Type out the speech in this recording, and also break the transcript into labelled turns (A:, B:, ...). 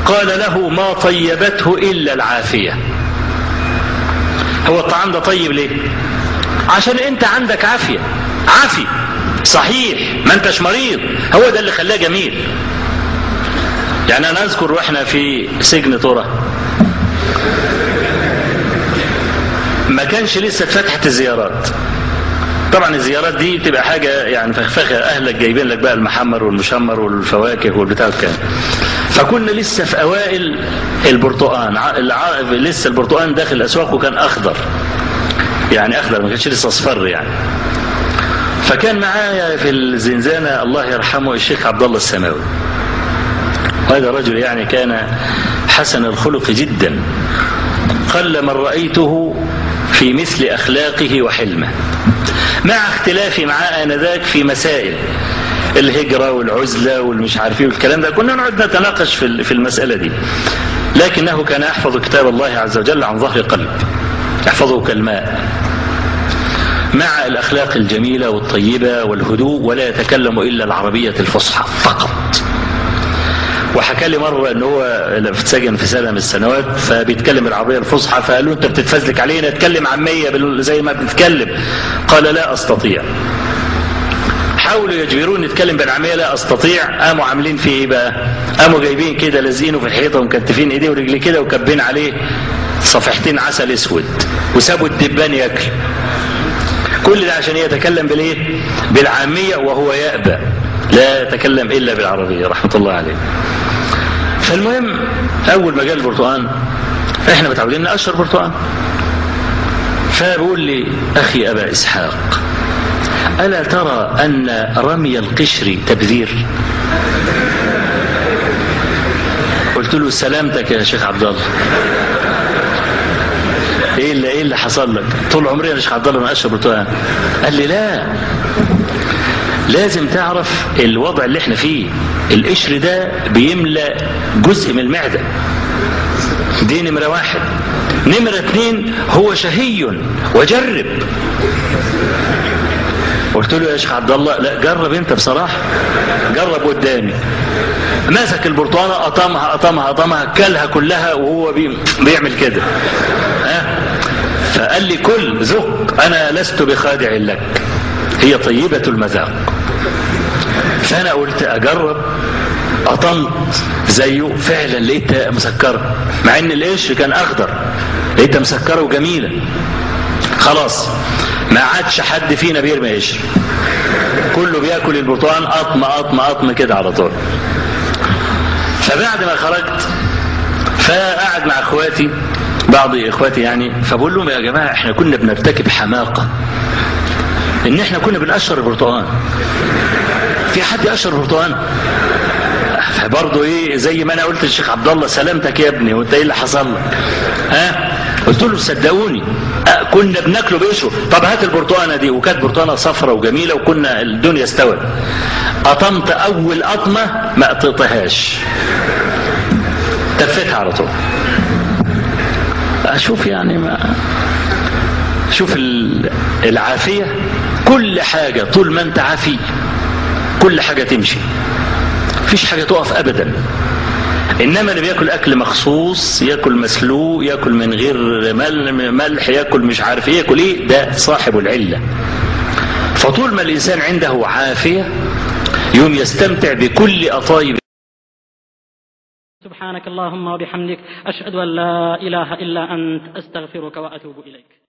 A: قال له ما طيبته إلا العافية هو الطعام ده طيب ليه عشان انت عندك عافية عافي صحيح ما انتش مريض هو ده اللي خلاه جميل يعني انا اذكر واحنا في سجن ترى ما كانش لسه اتفتحت الزيارات طبعا الزيارات دي بتبقى حاجة يعني فخفخة أهلك جايبين لك بقى المحمر والمشمر والفواكه والبتاع كان فكنا لسه في أوائل البرتقان الع... لسه البرتقان داخل الأسواق وكان أخضر يعني أخضر ما كانش لسه أصفر يعني فكان معايا في الزنزانة الله يرحمه الشيخ عبد الله السماوي وهذا الرجل يعني كان حسن الخلق جدا قل من رأيته في مثل أخلاقه وحلمه مع اختلافي معاه آنذاك في مسائل الهجرة والعزلة والمش عارفين والكلام ده كنا نقعد نتناقش في في المسألة دي لكنه كان يحفظ كتاب الله عز وجل عن ظهر قلب يحفظه كالماء مع الأخلاق الجميلة والطيبة والهدوء ولا يتكلم إلا العربية الفصحى فقط وحكى لي مرة ان هو في سجن في سنة من السنوات فبيتكلم العربية الفصحى فقال له انت بتتفزلك علينا اتكلم عامية زي ما بتتكلم قال لا استطيع حاولوا يجبروني اتكلم بالعامية لا استطيع قاموا عاملين فيه ايه بقى قاموا جايبين كده لازقينه في الحيطة ومكتفين ايديه ورجليه كده وكبين عليه صفحتين عسل اسود وسابوا الدبان ياكل كل ده عشان يتكلم بالايه بالعامية وهو يأبى لا يتكلم الا بالعربية رحمة الله عليه فالمهم اول ما جاء البرتقال احنا متعودين نقشر برتقال فبيقول لي اخي ابا اسحاق الا ترى ان رمي القشر تبذير قلت له سلامتك يا شيخ عبد الله ايه اللي ايه اللي حصل لك طول عمري يا شيخ عبد الله نقشر برتقال قال لي لا لازم تعرف الوضع اللي احنا فيه القشر ده بيملى جزء من المعدة دي نمرة واحد نمرة اتنين هو شهي وجرب قلت له يا شيخ عبد الله لا جرب انت بصراحة جرب قدامي مسك البرتقانة قطمها قطمها قطمها كلها كلها وهو بي بيعمل كده ها فقال لي كل ذق انا لست بخادع لك هي طيبة المذاق فأنا قلت أجرب قطمت زيه فعلا لقيتها مسكرة مع إن القش كان أخضر لقيتها مسكرة وجميلة خلاص ما عادش حد فينا بيرمي قشر كله بياكل البرتقال قطم قطم قطم كده على طول فبعد ما خرجت فقعد مع اخواتي بعض اخواتي يعني فبقول لهم يا جماعه احنا كنا بنرتكب حماقه ان احنا كنا بنقشر البرتقال في حد يقشر البرتقال فبرضه ايه زي ما انا قلت للشيخ عبد الله سلامتك يا ابني وانت ايه اللي حصل لك ها قلت له صدقوني أه كنا بناكله بقشره طب هات البرتقانه دي وكانت برتقانه صفرة وجميله وكنا الدنيا استوت قطمت اول قطمه ما قطيتهاش تفتها على طول اشوف يعني ما شوف العافية كل حاجة طول ما انت عافي كل حاجة تمشي فيش حاجة تقف ابدا انما اللي بياكل اكل مخصوص ياكل مسلوق ياكل من غير ملح ياكل مش عارف ايه ياكل ايه ده صاحب العلة فطول ما الانسان عنده عافية يوم يستمتع بكل اطايب
B: سبحانك اللهم وبحمدك أشهد أن لا إله إلا أنت أستغفرك وأتوب إليك